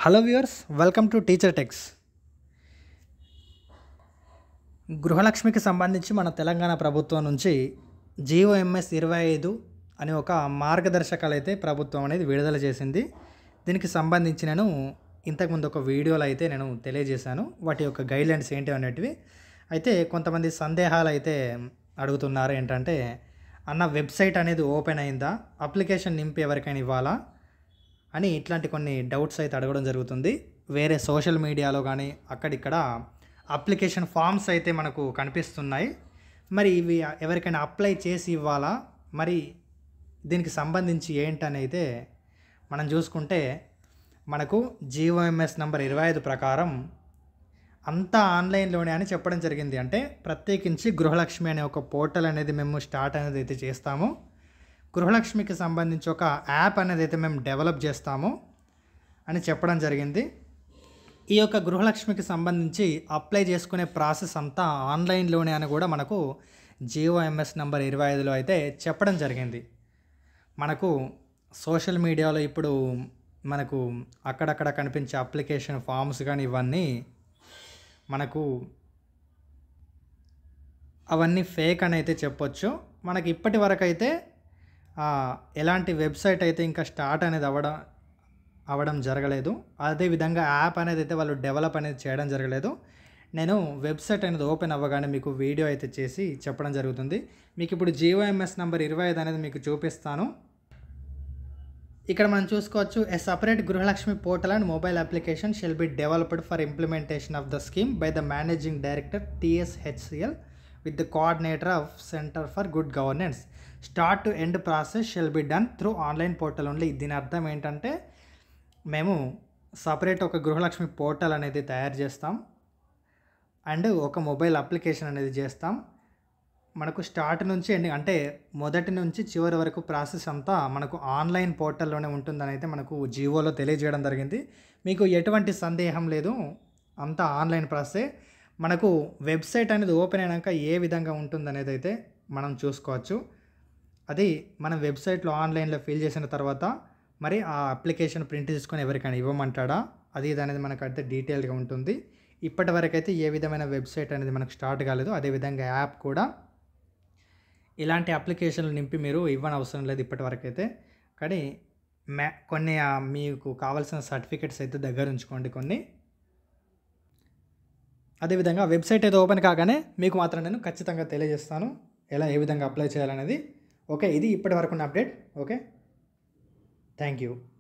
hello viewers welcome to teacher techs గృహలక్ష్మికి సంబంధించి మన తెలంగాణ ప్రభుత్వం నుంచి జీఓఎంఎస్ ఇరవై ఐదు అనే ఒక మార్గదర్శకాలు అయితే ప్రభుత్వం అనేది విడుదల చేసింది దీనికి సంబంధించి నేను ఇంతకుముందు ఒక వీడియోలో అయితే నేను తెలియజేశాను వాటి యొక్క గైడ్లైన్స్ ఏంటి అనేటివి అయితే కొంతమంది సందేహాలు అయితే అడుగుతున్నారు ఏంటంటే అన్న వెబ్సైట్ అనేది ఓపెన్ అయిందా అప్లికేషన్ నింపి ఎవరికైనా ఇవ్వాలా అని ఇట్లాంటి కొన్ని డౌట్స్ అయితే అడగడం జరుగుతుంది వేరే సోషల్ మీడియాలో కానీ అక్కడిక్కడ అప్లికేషన్ ఫామ్స్ అయితే మనకు కనిపిస్తున్నాయి మరి ఇవి ఎవరికైనా అప్లై చేసి ఇవ్వాలా మరి దీనికి సంబంధించి ఏంటని అయితే మనం చూసుకుంటే మనకు జీఓఎంఎస్ నెంబర్ ఇరవై ఐదు ప్రకారం అంతా ఆన్లైన్లోనే అని చెప్పడం జరిగింది అంటే ప్రత్యేకించి గృహలక్ష్మి అనే ఒక పోర్టల్ అనేది మేము స్టార్ట్ అనేది అయితే చేస్తాము గృహలక్ష్మికి సంబంధించి ఒక యాప్ అనేది అయితే మేము డెవలప్ చేస్తాము అని చెప్పడం జరిగింది ఈ యొక్క గృహలక్ష్మికి సంబంధించి అప్లై చేసుకునే ప్రాసెస్ అంతా ఆన్లైన్లోనే అని కూడా మనకు జియోఎంఎస్ నెంబర్ ఇరవై ఐదులో అయితే చెప్పడం జరిగింది మనకు సోషల్ మీడియాలో ఇప్పుడు మనకు అక్కడక్కడ కనిపించే అప్లికేషన్ ఫామ్స్ కానీ ఇవన్నీ మనకు అవన్నీ ఫేక్ అని అయితే చెప్పొచ్చు మనకి ఇప్పటి వరకు అయితే ఆ, ఎలాంటి వెబ్సైట్ అయితే ఇంకా స్టార్ట్ అనేది అవ్వడం అవ్వడం జరగలేదు అదేవిధంగా యాప్ అనేది అయితే వాళ్ళు డెవలప్ అనేది చేయడం జరగలేదు నేను వెబ్సైట్ అనేది ఓపెన్ అవ్వగానే మీకు వీడియో అయితే చేసి చెప్పడం జరుగుతుంది మీకు ఇప్పుడు జియోఎంఎస్ నెంబర్ ఇరవై ఐదు అనేది మీకు చూపిస్తాను ఇక్కడ మనం చూసుకోవచ్చు a separate Gruhalakshmi portal and mobile application shall be developed for implementation of the scheme by the managing director TSHCL with the coordinator of centre for good governance start to end process shall be done through online portal only దీని అర్థం ఏంటంటే మేము separate ఒక గృహలక్ష్మి portal అనేది తయారు చేస్తాం and ఒక mobile application అనేది చేస్తాం మనకు స్టార్ట్ నుంచి ఎండింగ్ అంటే మొదటి నుంచి చివరి వరకు ప్రాసెస్ అంతా మనకు ఆన్లైన్ పోర్టల్లోనే ఉంటుందని అయితే మనకు జియోలో తెలియజేయడం జరిగింది మీకు ఎటువంటి సందేహం లేదు అంతా ఆన్లైన్ ప్రాసెసే మనకు వెబ్సైట్ అనేది ఓపెన్ అయినాక ఏ విధంగా ఉంటుందనేది అయితే మనం చూసుకోవచ్చు అది మనం వెబ్సైట్లో ఆన్లైన్లో ఫిల్ చేసిన తర్వాత మరి ఆ అప్లికేషన్ ప్రింట్ తీసుకొని ఎవరికైనా ఇవ్వమంటాడా అది ఇది అనేది మనకు అయితే డీటెయిల్గా ఉంటుంది ఇప్పటి వరకు అయితే ఏ విధమైన వెబ్సైట్ అనేది మనకు స్టార్ట్ కాలేదు అదేవిధంగా యాప్ కూడా ఇలాంటి అప్లికేషన్లు నింపి మీరు ఇవ్వని అవసరం లేదు ఇప్పటి వరకు అయితే కానీ మ్యా కొన్ని ఆ, మీకు కావాల్సిన సర్టిఫికెట్స్ అయితే దగ్గర ఉంచుకోండి కొన్ని అదేవిధంగా వెబ్సైట్ అయితే ఓపెన్ కాగానే మీకు మాత్రం నేను ఖచ్చితంగా తెలియజేస్తాను ఎలా ఏ విధంగా అప్లై చేయాలనేది ఓకే ఇది ఇప్పటి వరకు ఉన్న అప్డేట్ ఓకే థ్యాంక్ యూ